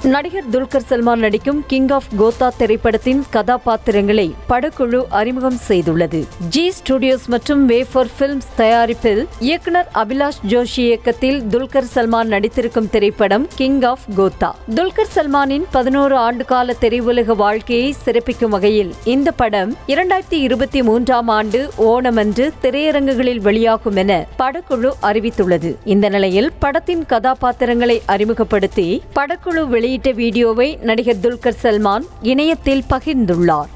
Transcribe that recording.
நடிகர் துல்கர் சல்மான் நடிக்கும் king of Kota திரைப்படத்தின் கதாபாத்திரங்களை படக்குழு அறிமுகம் செய்துள்ளது ஜி ஸ்டுடியோஸ் மற்றும் வேஃபர் பிலிம்ஸ் தயாரிப்பில் இயக்குனர் அபிலாஷ் ஜோஷி இயக்கத்தில் துல்கர் சல்மான் நடித்திருக்கும் திரைப்படம் கிங் ஆஃப் கோத்தா துல்கர் சல்மானின் பதினோரு ஆண்டுகால திரையுலக வாழ்க்கையை சிறப்பிக்கும் வகையில் இந்த படம் இரண்டாயிரத்தி இருபத்தி மூன்றாம் ஆண்டு ஓணமன்று திரையரங்குகளில் வெளியாகும் என படக்குழு அறிவித்துள்ளது இந்த நிலையில் படத்தின் கதாபாத்திரங்களை அறிமுகப்படுத்தி படக்குழு வெளியிட்ட வீடியோவை நடிகர் துல்கர் சல்மான் இணையத்தில் பகிர்ந்துள்ளார்